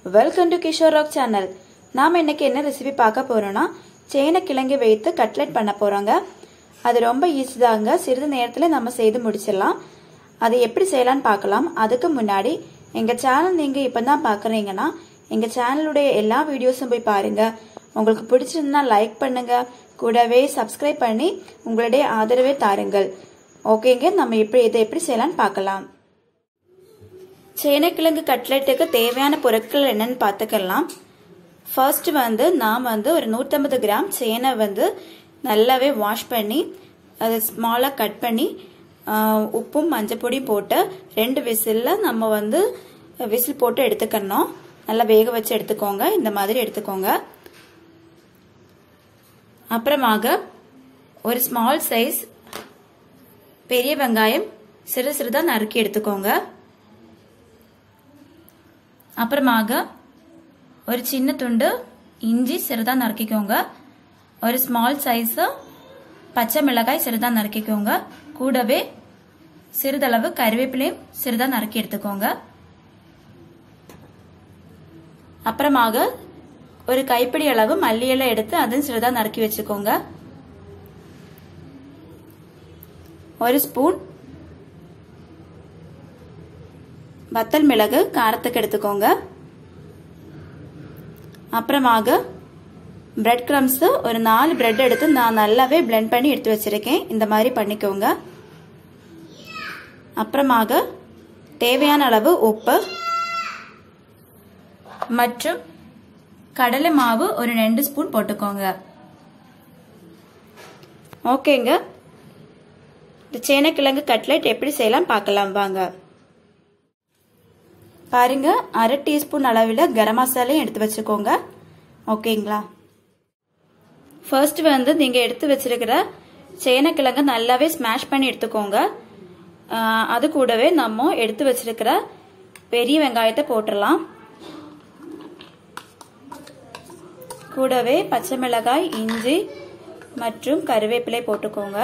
welcome to Kishore rock channel நாம் இன்னைக்கு என்ன ரெசிபி பார்க்க போறோம்னா சேனக்கிழங்கு வைத்து கட்லெட் பண்ண போறோங்க அது ரொம்ப ஈஸி தாங்க சிறிது நேரத்தில் நம்ம செய்து முடிச்சிடலாம் அது எப்படி செய்யலாம்னு பார்க்கலாம் அதுக்கு முன்னாடி எங்கள் சேனல் நீங்கள் இப்போ தான் பார்க்குறீங்கன்னா எங்கள் சேனலுடைய எல்லா வீடியோஸும் போய் பாருங்க உங்களுக்கு பிடிச்சிருந்தா லைக் பண்ணுங்க கூடவே சப்ஸ்கிரைப் பண்ணி உங்களுடைய ஆதரவை தாருங்கள் ஓகேங்க நம்ம எப்படி இதை எப்படி செய்யலாம்னு பார்க்கலாம் சேனைக்கிழங்கு கட்லெட்டுக்கு தேவையான பொருட்கள் என்னன்னு பார்த்துக்கலாம் ஃபர்ஸ்ட் வந்து நான் வந்து ஒரு நூற்றம்பது கிராம் சேனை வந்து நல்லாவே வாஷ் பண்ணி அதை ஸ்மாலாக கட் பண்ணி உப்பும் மஞ்சப்பொடி போட்டு ரெண்டு விசிலில் நம்ம வந்து விசில் போட்டு எடுத்துக்கணும் நல்லா வேக வச்சு எடுத்துக்கோங்க இந்த மாதிரி எடுத்துக்கோங்க அப்புறமாக ஒரு ஸ்மால் சைஸ் பெரிய வெங்காயம் சிறு சிறிதாக நறுக்கி எடுத்துக்கோங்க அப்புறமாக ஒரு சின்ன துண்டு இஞ்சி சிறிதாக நறுக்கிக்கோங்க ஒரு ஸ்மால் சைஸு பச்சை மிளகாய் சிறிதாக நறுக்கிக்கோங்க கூடவே சிறிதளவு கருவேப்பிலையும் சிறிதாக நறுக்கி எடுத்துக்கோங்க அப்புறமாக ஒரு கைப்பிடி அளவு மல்லி இலை எடுத்து அதுவும் சிறிதாக நறுக்கி வச்சுக்கோங்க ஒரு ஸ்பூன் வத்தல் மிளகு காரத்துக்கு எடுத்துக்கோங்க அப்புறமாக பிரெட் கிரம்ஸ் ஒரு நாலு பிரெட் எடுத்து நான் நல்லாவே பிளெண்ட் பண்ணி எடுத்து வச்சிருக்கேன் இந்த மாதிரி பண்ணிக்கோங்க அப்புறமாக தேவையான அளவு உப்பு மற்றும் கடலை மாவு ஒரு ரெண்டு ஸ்பூன் போட்டுக்கோங்க ஓகேங்க இந்த சேனக்கிழங்கு கட்லெட் எப்படி செய்யலாம் பார்க்கலாம் வாங்க பாருங்க அரை டீஸ்பூன் அளவில் கரம் மசாலையும் எடுத்து வச்சுக்கோங்க ஓகேங்களா ஃபர்ஸ்ட் வந்து நீங்கள் எடுத்து வச்சிருக்கிற சேனக்கிழங்கு நல்லாவே ஸ்மாஷ் பண்ணி எடுத்துக்கோங்க அது கூடவே நம்ம எடுத்து வச்சிருக்கிற பெரிய வெங்காயத்தை போட்டுடலாம் கூடவே பச்சை மிளகாய் இஞ்சி மற்றும் கருவேப்பிலை போட்டுக்கோங்க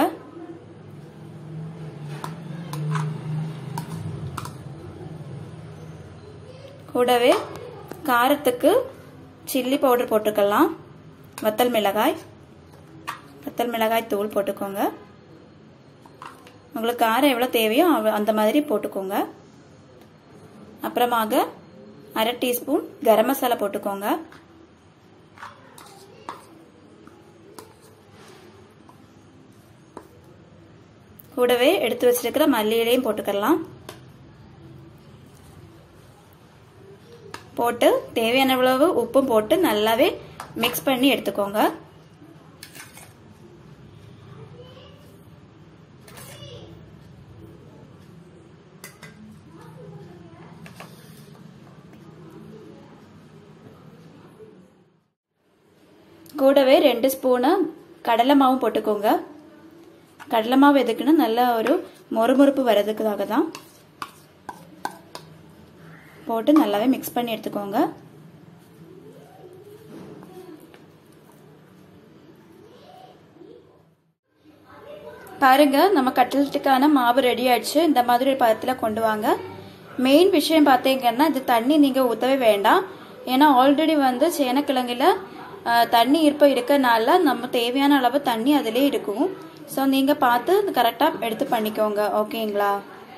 கூடவே காரத்துக்கு சில்லி பவுடர் போட்டுக்கலாம் வத்தல் மிளகாய் வத்தல் மிளகாய் தூள் போட்டுக்கோங்க உங்களுக்கு காரம் எவ்வளோ தேவையோ அந்த மாதிரி போட்டுக்கோங்க அப்புறமாக அரை டீஸ்பூன் கரம் மசாலா போட்டுக்கோங்க கூடவே எடுத்து வச்சிருக்கிற மல்லியிலையும் போட்டுக்கலாம் போட்டு தேவையான அளவு உப்பும் போட்டு நல்லாவே மிக்ஸ் பண்ணி எடுத்துக்கோங்க கூடவே ரெண்டு ஸ்பூனு கடலை மாவும் போட்டுக்கோங்க கடலை மாவு எதுக்குன்னா நல்ல ஒரு மொறுமொறுப்பு வர்றதுக்காக தான் போட்டு நல்லாவே மிக்ஸ் பண்ணி எடுத்துக்கோங்க பாருங்க நம்ம கட்லெட்டுக்கான மாவு ரெடி ஆயிடுச்சு இந்த மாதிரி ஒரு பதத்தில் கொண்டு வாங்க மெயின் விஷயம் பார்த்தீங்கன்னா இது தண்ணி நீங்கள் ஊற்றவே வேண்டாம் ஏன்னா ஆல்ரெடி வந்து சேனக்கிழங்குல தண்ணி இருப்ப இருக்கனால நம்ம தேவையான அளவு தண்ணி அதிலே இருக்கும் ஸோ நீங்கள் பார்த்து கரெக்டாக எடுத்து பண்ணிக்கோங்க ஓகேங்களா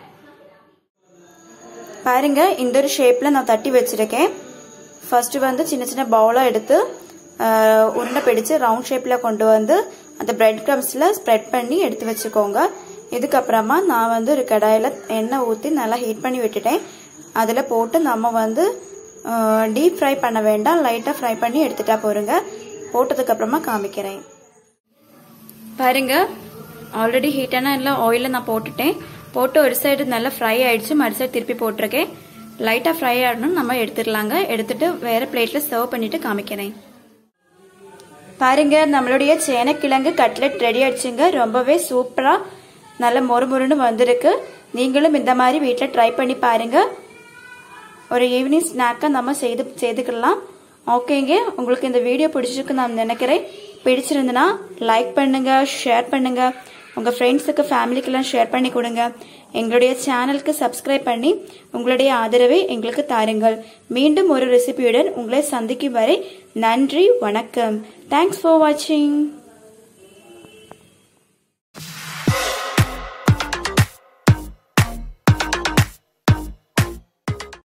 பாருங்க இந்த ஒரு ஷேப்பில் நான் தட்டி வச்சிருக்கேன் ஃபர்ஸ்ட் வந்து சின்ன சின்ன பவுலாக எடுத்து உருண்டை பிடிச்சு ரவுண்ட் ஷேப்பில் கொண்டு வந்து அந்த பிரெட் க்ரம்ஸில் ஸ்ப்ரெட் பண்ணி எடுத்து வச்சுக்கோங்க இதுக்கப்புறமா நான் வந்து ஒரு கடாயில் எண்ணெய் ஊற்றி நல்லா ஹீட் பண்ணி விட்டுட்டேன் அதில் போட்டு நம்ம வந்து டீப் ஃப்ரை பண்ண வேண்டாம் லைட்டாக ஃப்ரை பண்ணி எடுத்துட்டா போருங்க போட்டதுக்கப்புறமா காமிக்கிறேன் பாருங்க ஆல்ரெடி ஹீட்டான எல்லாம் ஆயிலில் நான் போட்டுட்டேன் போட்டு ஒரு சைடு நல்லா ஃப்ரை ஆயிடுச்சு மறு சைடு திருப்பி போட்டிருக்கேன் லைட்டாக ஃப்ரை ஆகணும் நம்ம எடுத்துடலாங்க எடுத்துட்டு வேற பிளேட்டில் சர்வ் பண்ணிட்டு காமிக்கிறேன் பாருங்க நம்மளுடைய சேனக்கிழங்கு கட்லெட் ரெடி ஆயிடுச்சுங்க ரொம்பவே சூப்பராக நல்ல மொறுமொறுன்னு வந்திருக்கு நீங்களும் இந்த மாதிரி வீட்டில் ட்ரை பண்ணி பாருங்க ஒரு ஈவினிங் ஸ்நாக்காக நம்ம செய்து செய்துக்கலாம் ஓகேங்க உங்களுக்கு இந்த வீடியோ பிடிச்சிருக்கு நான் நினைக்கிறேன் பிடிச்சிருந்துன்னா லைக் பண்ணுங்க ஷேர் பண்ணுங்க உங்கள் ஃப்ரெண்ட்ஸுக்கு ஃபேமிலிக்கெல்லாம் ஷேர் பண்ணி கொடுங்க எங்களுடைய சேனலுக்கு சப்ஸ்கிரைப் பண்ணி உங்களுடைய ஆதரவை எங்களுக்கு தாருங்கள் மீண்டும் ஒரு ரெசிபியுடன் உங்களை சந்திக்கும் வரை நன்றி வணக்கம் தேங்க்ஸ் ஃபார் வாட்சிங்